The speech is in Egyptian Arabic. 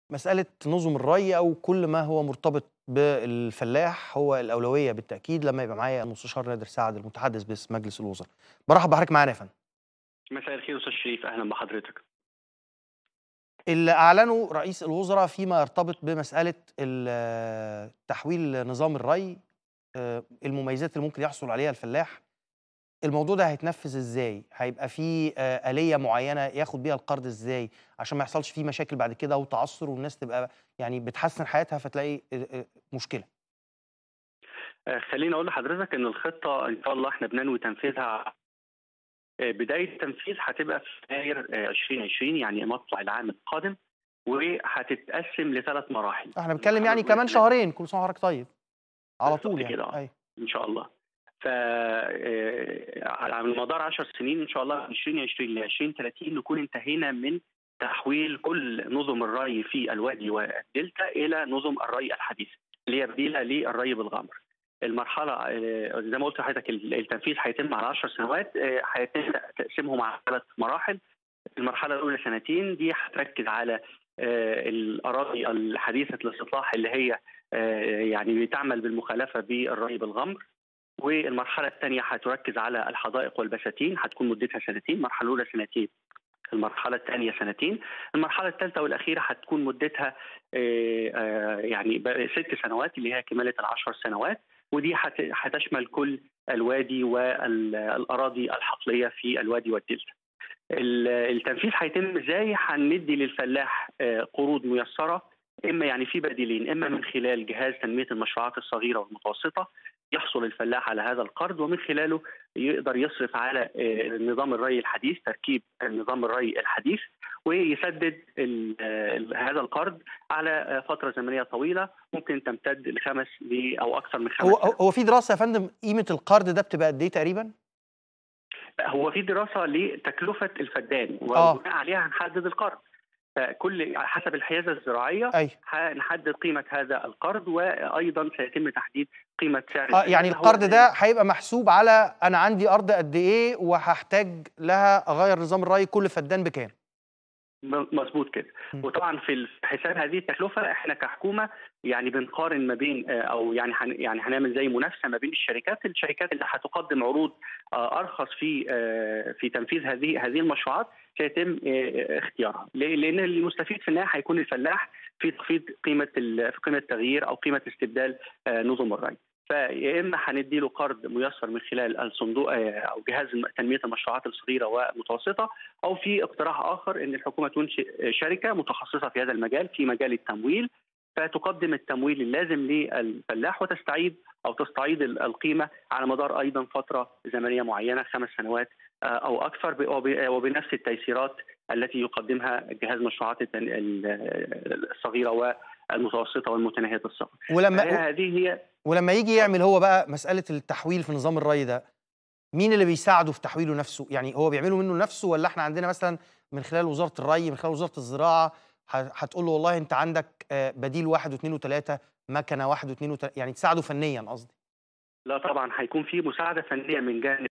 مسألة نظم الري أو كل ما هو مرتبط بالفلاح هو الأولوية بالتأكيد لما يبقى معايا المستشار نادر سعد المتحدث باسم مجلس الوزراء. برحب بحضرتك معانا يا فندم. مساء الخير استاذ شريف اهلا بحضرتك اللي أعلنه رئيس الوزراء فيما يرتبط بمسألة ال- تحويل نظام الري آه، المميزات اللي ممكن يحصل عليها الفلاح الموضوع ده هيتنفذ ازاي؟ هيبقى فيه آه، آلية معينة ياخد بيها القرض ازاي عشان ما يحصلش فيه مشاكل بعد كده وتعثر والناس تبقى يعني بتحسن حياتها فتلاقي آه، آه، مشكلة. آه، خليني اقول لحضرتك ان الخطه ان شاء الله احنا بننوي تنفيذها آه، بدايه التنفيذ هتبقى في يناير آه، 2020 يعني مطلع العام القادم وهتتقسم لثلاث مراحل احنا بنتكلم يعني المرحلة كمان الأولى- شهرين كل سنة وحضرتك طيب. على بالظبط طول يعني. كده، آه. أيوة. ان شاء الله ف آه، على مدار 10 سنين ان شاء الله من 2020 ل 2030 نكون انتهينا من تحويل كل نظم الري في الوادي والدلتا الى نظم الري الحديثه اللي هي بديله للري بالغمر. المرحله آه، زي ما قلت لحضرتك التنفيذ هيتم على 10 سنوات آه، هيتم تقسيمهم على ثلاث مراحل. المرحله الاولى سنتين دي هتركز على آه، الاراضي الحديثه الاستصلاح اللي هي آه، يعني بتعمل بالمخالفه بالري بالغمر والمرحله الثانيه هتركز على الحدائق والبساتين هتكون مدتها سنتين المرحله الاولى سنتين المرحلة الثانية سنتين، المرحلة الثالثة والأخيرة هتكون مدتها آه، آه، يعني ب- ست سنوات اللي هي كمالة العشر سنوات ودي هت- هتشمل كل الوادي والأراضي الحقلية في الوادي والدلتا. ال- التنفيذ هيتم ازاي؟ هندي للفلاح آه، قروض ميسرة اما يعني في بديلين اما من خلال جهاز تنميه المشروعات الصغيره والمتوسطه يحصل الفلاح على هذا القرض ومن خلاله يقدر يصرف على آه، نظام الري الحديث تركيب نظام الري الحديث ويسدد ال- آه، هذا القرض على آه، فتره زمنيه طويله ممكن تمتد لخمس ل- او اكثر من خمس هو سنوات. هو في دراسة يا فندم قيمة القرض ده بتبقى قد إيه تقريبا؟ هو في دراسه لتكلفه الفدان آه. وبناء عليها هنحدد القرض فكل حسب الحيازه الزراعيه أيوه. هنحدد قيمه هذا القرض وايضا سيتم تحديد قيمه سعر اه الفدان. يعني هو- القرض ده هيبقى محسوب على انا عندي ارض قد ايه وهحتاج لها اغير نظام الري كل فدان بكام م- مظبوط كده م. وطبعا في حساب هذه التكلفه احنا كحكومه يعني بنقارن ما بين آه، او يعني هن يعني هنعمل زي منافسه ما بين الشركات الشركات اللي هتقدم عروض آه، ارخص في آه، في تنفيذ هذه هذه المشروعات سيتم آه، اختيارها ليه؟ لان المستفيد في النهايه هيكون الفلاح في تخفيض قيمه ال- في قيمه التغيير او قيمه استبدال آه، نظم الري فيا اما هندي له قرض ميسر من خلال الصندوق آه، او جهاز تنميه المشروعات الصغيره والمتوسطه او في اقتراح اخر ان الحكومه تنشئ شركه متخصصه في هذا المجال في مجال التمويل فتقدم التمويل اللازم للفلاح وتستعيد او تستعيد ال- القيمه على مدار ايضا فتره زمنيه معينه خمس سنوات آه، او اكثر ب- وب- وبنفس التيسيرات التي يقدمها جهاز مشروعات التن- ال- الصغيره والمتوسطه والمتناهيه الصغر. ولما هذه هي ولما يجي يعمل هو بقى مساله التحويل في نظام الري ده مين اللي بيساعده في تحويله نفسه يعني هو بيعمله منه نفسه ولا احنا عندنا مثلا من خلال وزاره الري من خلال وزاره الزراعه ه- هتقول له والله انت عندك آه، بديل واحد واثنين وثلاثه مكنه واحد واثنين وثلاثه يعني تساعده فنيا قصدي لا طبعا هيكون في مساعده فنيه من جانب